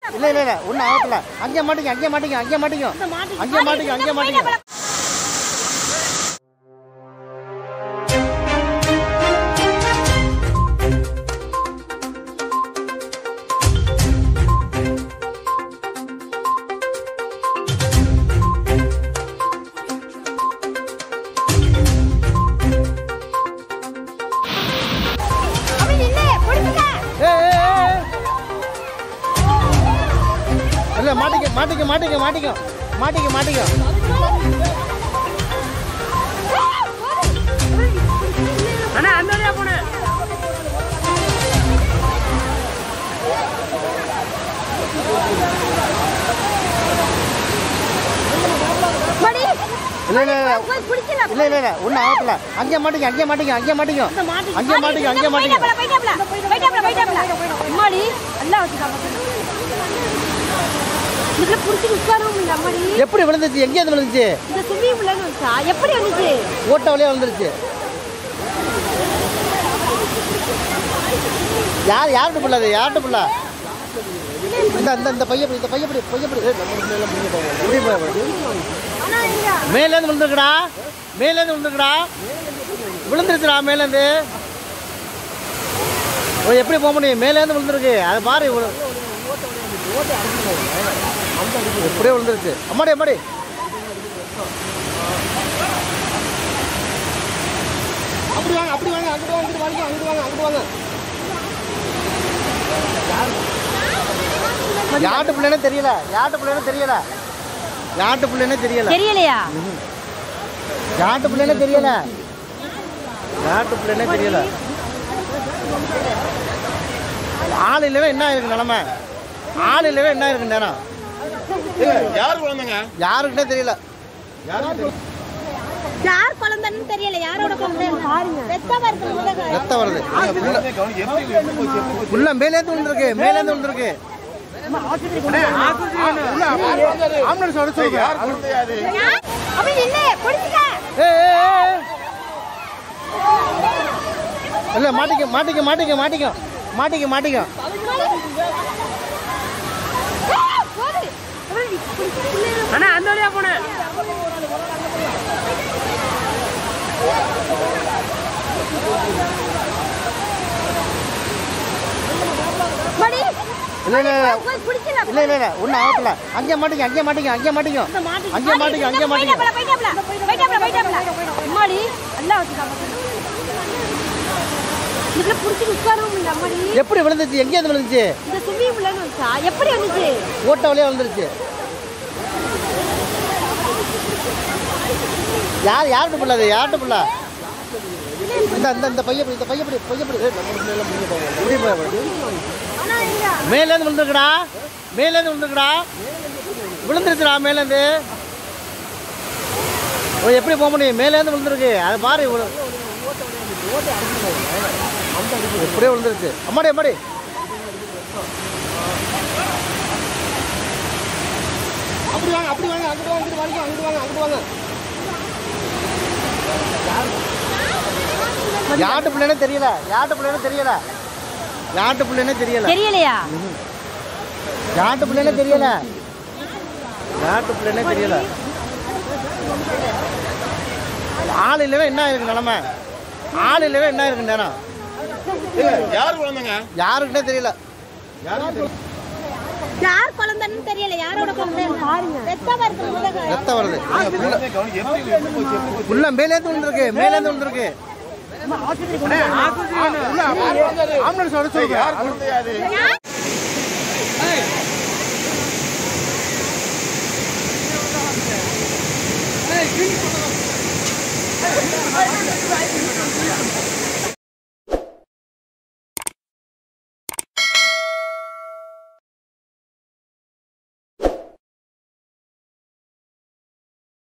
இல்ல இல்ல இல்ல ஒன்றும் ஆகல அங்கே மாட்டிங்க அங்கே மாட்டிங்க அங்கே மாட்டிங்க அங்கே மாட்டிங்க அங்கே மாட்டிங்க ஏய், ஏய், ஏய், ஏய். இல்ல மாட்டிக்க மாட்டிக்க மாட்டிக்க மாட்டிக்க மாட்டிக்க மாட்டிக்க அண்ணா அந்த வழியா போனேன் இல்ல இல்ல இல்ல இல்ல இல்ல இல்ல ஒன்றும் ஆகல அங்கே மாட்டிங்க அங்கே மாட்டிங்க அங்கே மாட்டிங்க அங்கே மாட்டிங்க அங்கே மாட்டிங்க அம்மாடி நல்லா வச்சுக்காம இதுல புடிச்சு உட்காரவும் முடியல அம்மாடி எப்படி விழுந்துச்சு எங்கேருந்து விழுந்துச்சு இந்த சுமி உள்ளன்னு வந்துச்சா எப்படி வந்துச்சு ஓட்ட வழியா விழுந்துருச்சு யார் யார்கிட்ட பிள்ளை அது யார்கிட்ட பிள்ளை இந்த இந்த இந்த பையன் இந்த பையன் இப்படி பையன் இப்படி இப்படி போய், இப்படி. ஆனா இங்க மேலேருந்து விழுந்துருக்குடா மேலேருந்து விழுந்துருக்குடா விழுந்துருச்சுடா மேலேருந்து ஓ எப்படி போக முடியும் மேலேருந்து விழுந்துருக்கு அதை பாரு இவ்வளோ எப்படியே விழுந்துருச்சு அம்மாடி அம்மாடி அப்படி வாங்க அப்படி வாங்க அங்கிட்டு வாங்க இங்கிட்டு வாங்க அங்கிட்டு வாங்க அங்கிட்டு வாங்க யாட்டு பிள்ளைனே தெரியல யாட்டு பிள்ளைனே தெரியல யாட்டு பிள்ளைனே தெரியல தெரியலையா யாட்டு பிள்ளைனே தெரியல யாட்டு பிள்ளைனே தெரியல ஆள் இல்லவே என்ன இருக்கு நிலமை ஆள் இல்லவே என்ன இருக்கு நேரம் யார் குழந்தைங்க யாருக்குன்னே தெரியல யார் குழந்தைன்னு தெரியல யாரோட குழந்தை பாருங்க ரத்தம் வருது முதல்ல. ரத்தம் வருது உள்ள- கவனி எப்படி எப்படி போச்சு எப்படி போச்சு உள்ள மேலேந்து விழுந்திருக்கு மேலேந்து விழுந்திருக்கு ஆம்புலன்ஸ் வர சொல்லுங்க யார் குழந்தையா அது யார்? அப்படி நில்லு பிடிச்சுக்க ஏய், ஏய், ஏய். இல்ல மாட்டிக்க மாட்டிக்க மாட்டிக்க மாட்டிக்க மாட்டிக்க மாட்டிக்க அண்ணா அந்த வழியா போனேன் மடி இல்ல இல்ல இல்ல போய் பிடிக்கல இல்ல இல்ல இல்ல ஒன்றும் ஆகல அங்கே மாட்டிங்க அங்கே மாட்டிங்க அங்கே மாட்டிங்க அங்கே மாட்டிங்க அங்கே மாட்டிங்க அம்மாடி நல்லா வச்சுக்காம இதுல புடிச்சு உட்காரவும் முடியல அம்மாடி எப்படி விழுந்துச்சு எங்கேருந்து விழுந்துச்சு இந்த சுமி உள்ளன்னு வந்துச்சா எப்படி வந்துச்சு ஓட்ட வழியா விழுந்துருச்சு யார் யார்கிட்ட பிள்ளை அது யார்கிட்ட பிள்ளை இந்த இந்த இந்த பையன் இப்படி, இந்த பையன் இப்படி பையன் இப்படி இப்படி போய், இப்படி. ஆனா இங்க மேலேருந்து விழுந்துருக்குடா மேலேருந்து விழுந்துருக்குடா விழுந்துருச்சுடா மேலேருந்து ஓ எப்படி போக முடியும் மேலேருந்து விழுந்துருக்கு அதை பாரு இவ்வளோ எப்படியே விழுந்துருச்சு அம்மாடி அம்மாடி அப்படி வாங்க அப்படி வாங்க அங்கிட்டு வாங்க இங்கிட்டு வாங்க அங்கிட்டு வாங்க அங்கிட்டு வாங்க யாட்டு பிள்ளைனே தெரியல யாட்டு பிள்ளைனே தெரியல யாட்டு பிள்ளைனே தெரியல தெரியலையா யாட்டு பிள்ளைனே தெரியல யாட்டு பிள்ளைனே தெரியல ஆள் இல்லவே என்ன இருக்கு நிலமை ஆள் இல்லவே என்ன இருக்கு நேரம் யார் குழந்தைங்க யாருக்குன்னே தெரியல யார் குழந்தைன்னு தெரியல யாரோட குழந்தை பாருங்க ரத்தம் வருது முதல்ல ரத்தம் வருது உள்ள- கவனி எப்படி எப்படி போச்சு எப்படி போச்சு உள்ள மேலேந்து விழுந்திருக்கு மேலேந்து விழுந்திருக்கு உள்ள ஆம்புலன்ஸ் வர சொல்லுங்க யார் குழந்தையா அது யார்?